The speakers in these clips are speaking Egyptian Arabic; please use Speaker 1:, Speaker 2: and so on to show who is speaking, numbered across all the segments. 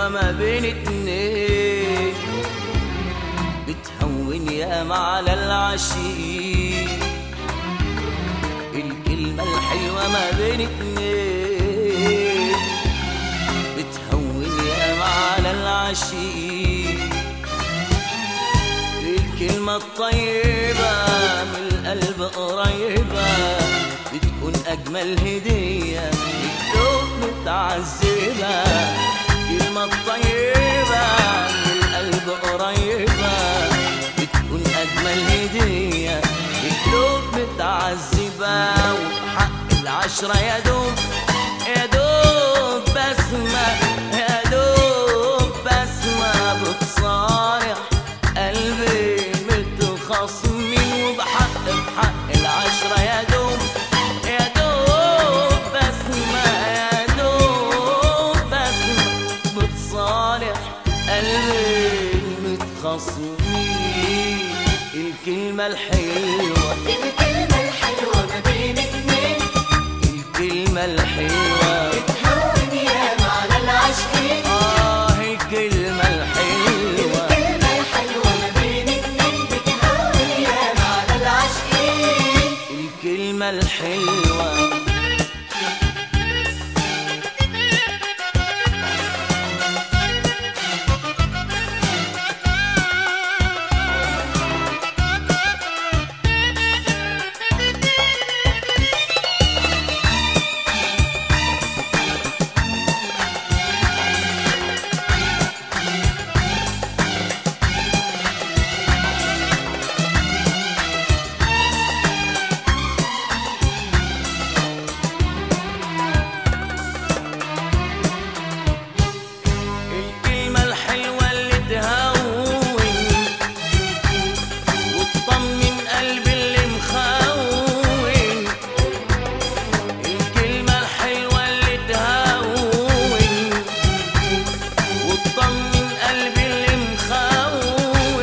Speaker 1: الحلوة ما بين اتنين بتهون ياما على العشيق الكلمة الحلوة ما بين اتنين بتهون ياما على العشيق الكلمة الطيبة من القلب قريبة بتكون أجمل هدية للقلوب متعذبة الكلمة الطيبة من القلب قريبة بتكون أجمل هدية للقلوب متعذبة وحق العشرة يا دوب يا دوب بسمة يا دوب بسمة بتصارح قلبي متخاصمين وبحق بحق العشرة يا دوب يا دوب بسمة يا دوب بسمة بتصالح قلبي متخاصمين الكلمة الحلوة
Speaker 2: الكلمة الحلوة ما بين اتنين
Speaker 1: الكلمة الحلوة
Speaker 2: بتهون ياما على العاشقين
Speaker 1: آه الكلمة الحلوة
Speaker 2: الكلمة الحلوة ما بين اتنين بتهون ياما على العاشقين
Speaker 1: الكلمة الحلوة الكلمة الحلوة اللي تهون وتطمن قلبي اللي مخون الكلمة الحلوة اللي تهون وتطمن قلبي اللي مخون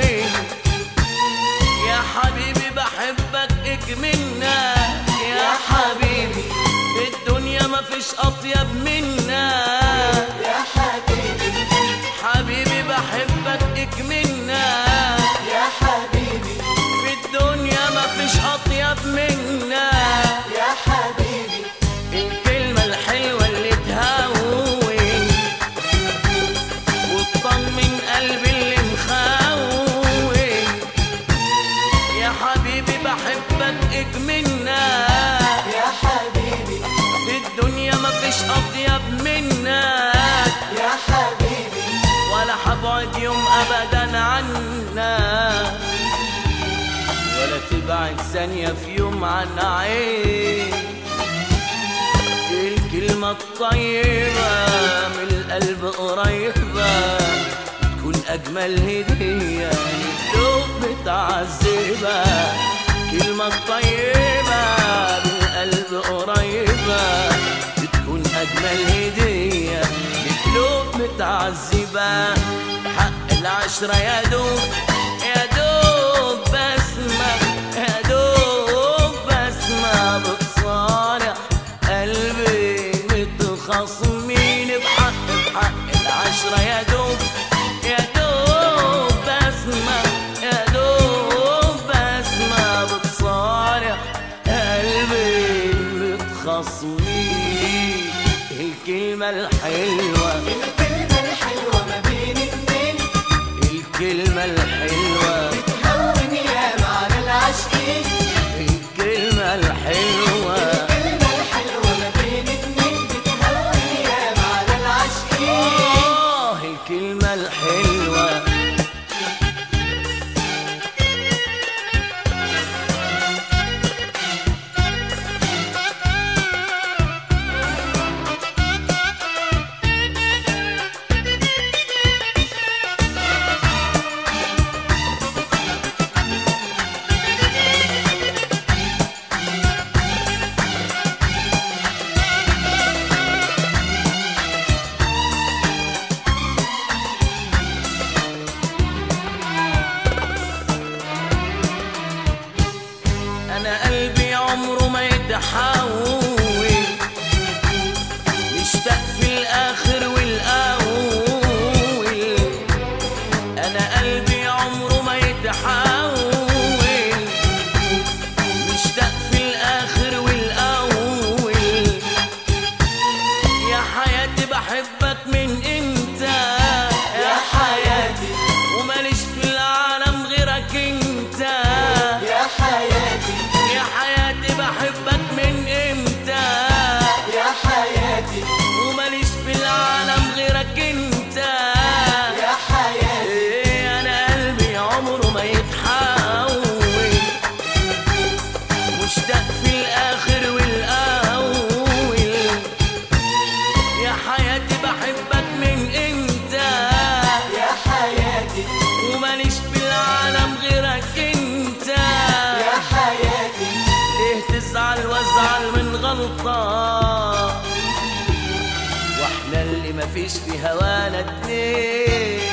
Speaker 1: يا حبيبي بحبك اكملنا يا حبيبي في الدنيا مفيش أطيب منا
Speaker 2: يا حبيبي
Speaker 1: حبيبي بحبك اكملنا
Speaker 2: يا حبيبي
Speaker 1: في الدنيا مفيش اطيب منا
Speaker 2: يا حبيبي
Speaker 1: الكلمة الحلوة اللي تهون وتطمن قلبي اللي مخون يا حبيبي بحبك اكملنا
Speaker 2: يا حبيبي
Speaker 1: في الدنيا مفيش اطيب منا
Speaker 2: يا حبيبي
Speaker 1: ولا حبعد يوم ابدا عنا ولا تبعد ثانية في يوم عن عين الكلمة الطيبة من القلب قريبة تكون أجمل هدية للقلوب متعذبة كلمة طيبة من القلب قريبة بتكون أجمل هدية لقلوب متعذبة حق العشرة يا دوب يا دوب بسمة يا دوب بسمة بتصالح قلبي متخاصمين بحق بحق العشرة يا دوب يا دوب بسمة يا دوب بسمة بتصالح قلبي متخاصمين الكلمة الحلوة
Speaker 2: الكلمة الحلوة ما بين اتنين
Speaker 1: الكلمة الحلوة
Speaker 2: بتهون ياما على العاشقين
Speaker 1: الكلمة الحلوة
Speaker 2: الكلمة الحلوة ما بين اتنين بتهون ياما على العاشقين
Speaker 1: آه الكلمة الحلوة في العالم غيرك انت
Speaker 2: يا حياتي
Speaker 1: ليه تزعل وازعل من غلطة واحنا اللي مفيش في هوانا اتنين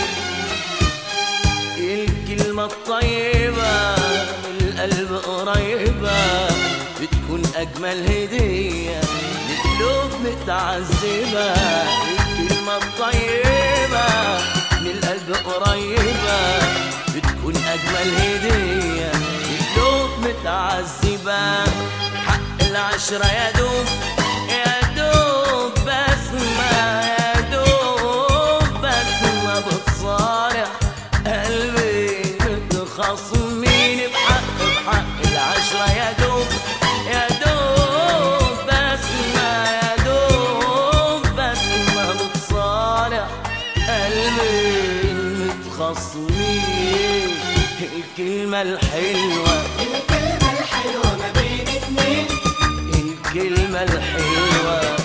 Speaker 1: الكلمة الطيبة من القلب قريبة بتكون أجمل هدية لقلوب متعذبة الكلمة الطيبة من القلب قريبة بتكون أجمل هدية لقلوب متعذبة حق العشرة يا دوب يا دوب بسمة يا دوب بسمة بتصارع قلبي متخاصمين بحق بحق العشرة يا دوب يا دوب بسمة يا دوب بسمة بتصارع قلبي متخاصمين الكلمة الحلوة
Speaker 2: الكلمة الحلوة ما بين اتنين
Speaker 1: الكلمة الحلوة